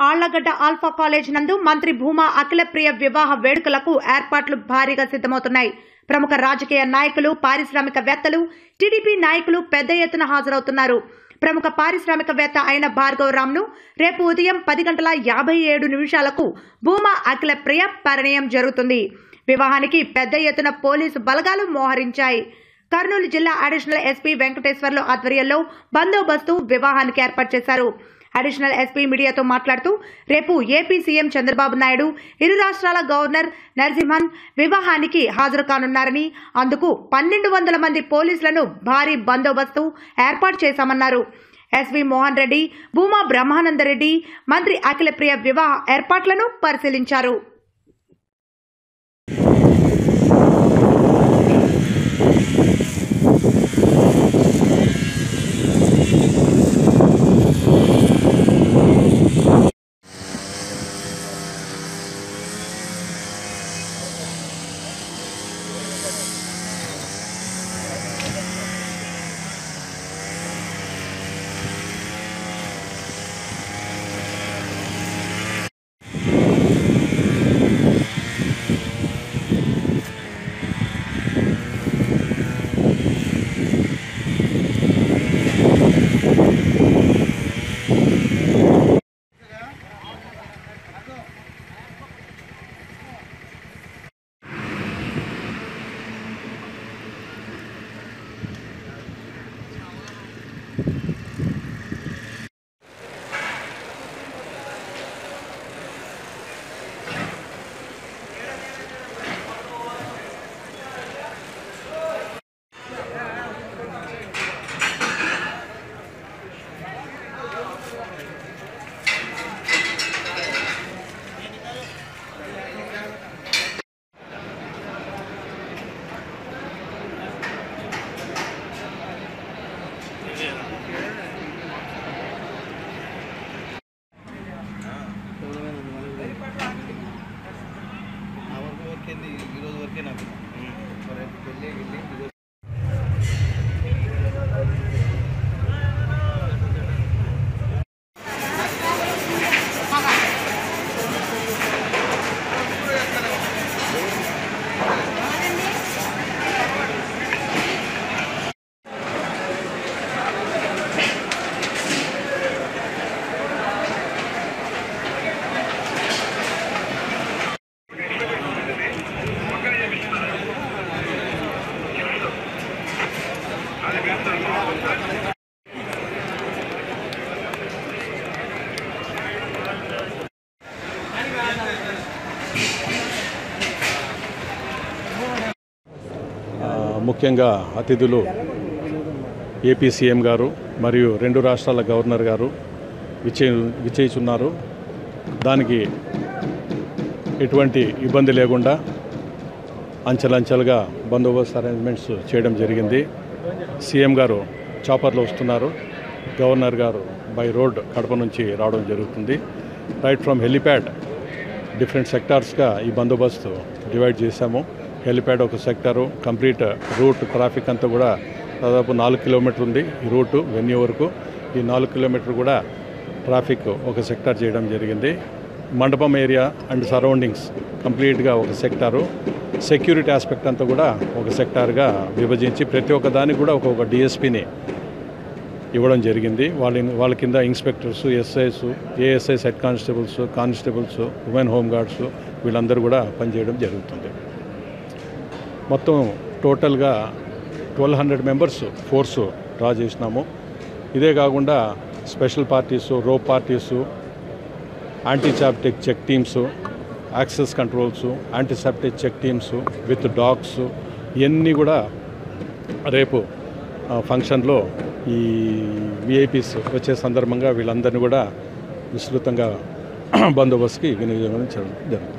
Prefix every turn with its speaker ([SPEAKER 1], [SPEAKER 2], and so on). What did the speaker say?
[SPEAKER 1] Allagadda alpha college నందు మంత్రి భూమా అఖిలప్రియ వివాహ వేడుకలకు ఏర్పాట్లు భారీగా సిద్ధమవుతున్నాయి ప్రముఖ రాజకీయ నాయకులు పారిశ్రామికవేత్తలు టీడీపీ నాయకులు పెద్ద ఎత్తున హాజరవుతున్నారు ప్రముఖ పారిశ్రామికవేత్త అయిన భార్గవరామ్ను రేపు ఉదయం పది గంటల యాభై ఏడు నిమిషాలకు భూమా అఖిలప్రియ పరిణయం జరుగుతుంది వివాహానికి పెద్ద ఎత్తున పోలీసు బలగాలు మోహరించాయి కర్నూలు జిల్లా అడిషనల్ ఎస్పీ వెంకటేశ్వర్లు ఆధ్వర్యంలో బందోబస్తు వివాహానికి ఏర్పాటు చేశారు అడిషనల్ ఎస్పీ మీడియాతో మాట్లాడుతూ రేపు ఏపీ సీఎం చంద్రబాబు నాయుడు ఇరు రాష్ట్రాల గవర్నర్ నరసింహన్ వివాహానికి హాజరు కానున్నారని అందుకు పన్నెండు వందల మంది పోలీసులను భారీ బందోబస్తు ఏర్పాటు చేశామన్నారు ఎస్వి మోహన్ రెడ్డి భూమా బ్రహ్మానందరెడ్డి మంత్రి అఖిలప్రియ వివాహ ఏర్పాట్లను పరిశీలించారు
[SPEAKER 2] ఆ వరకు వరకేంది ఈరోజు వరకే నాకు మరి పెళ్ళి గిళ్ళి ఈరోజు
[SPEAKER 3] ఆ, ముఖ్యంగా అతిథులు ఏపీ సీఎం గారు మరియు రెండు రాష్ట్రాల గవర్నర్ గారు విచే విచేయుచున్నారు దానికి ఎటువంటి ఇబ్బంది లేకుండా అంచెలంచెలుగా బందోబస్తు అరేంజ్మెంట్స్ చేయడం జరిగింది సీఎం గారు చాపర్లో వస్తున్నారు గవర్నర్ గారు బై రోడ్ కడప నుంచి రావడం జరుగుతుంది రైట్ ఫ్రమ్ హెలిప్యాడ్ డిఫరెంట్ సెక్టార్స్గా ఈ బందోబస్తు డివైడ్ చేశాము హెలిప్యాడ్ ఒక సెక్టారు కంప్లీట్ రూట్ ట్రాఫిక్ అంతా కూడా దాదాపు నాలుగు కిలోమీటర్ ఉంది ఈ రూటు వెన్యూ వరకు ఈ నాలుగు కిలోమీటర్ కూడా ట్రాఫిక్ ఒక సెక్టార్ చేయడం జరిగింది మండపం ఏరియా అండ్ సరౌండింగ్స్ కంప్లీట్గా ఒక సెక్టారు సెక్యూరిటీ ఆస్పెక్ట్ అంతా కూడా ఒక సెక్టార్గా విభజించి ప్రతి ఒక్క దానికి కూడా ఒక్కొక్క డిఎస్పీని ఇవ్వడం జరిగింది వాళ్ళ వాళ్ళ కింద inspectors SIs ASIs head constables constables women home guards వీళ్ళందరూ కూడా పనిచేయడం జరుగుతుంది మొత్తం టోటల్గా twelve hundred members force draw చేసినాము ఇదే కాకుండా special parties rope parties antisabotage check teams access controls antisabotage check teams with dogs ఇవన్నీ కూడా రేపు ఆ, ఫంక్షన్లో ఈ విఐపీస్ వచ్చే సందర్భంగా వీళ్ళందరినీ కూడా విస్తృతంగా బందోబస్తుకి వినియోగించడం జరుగుతుంది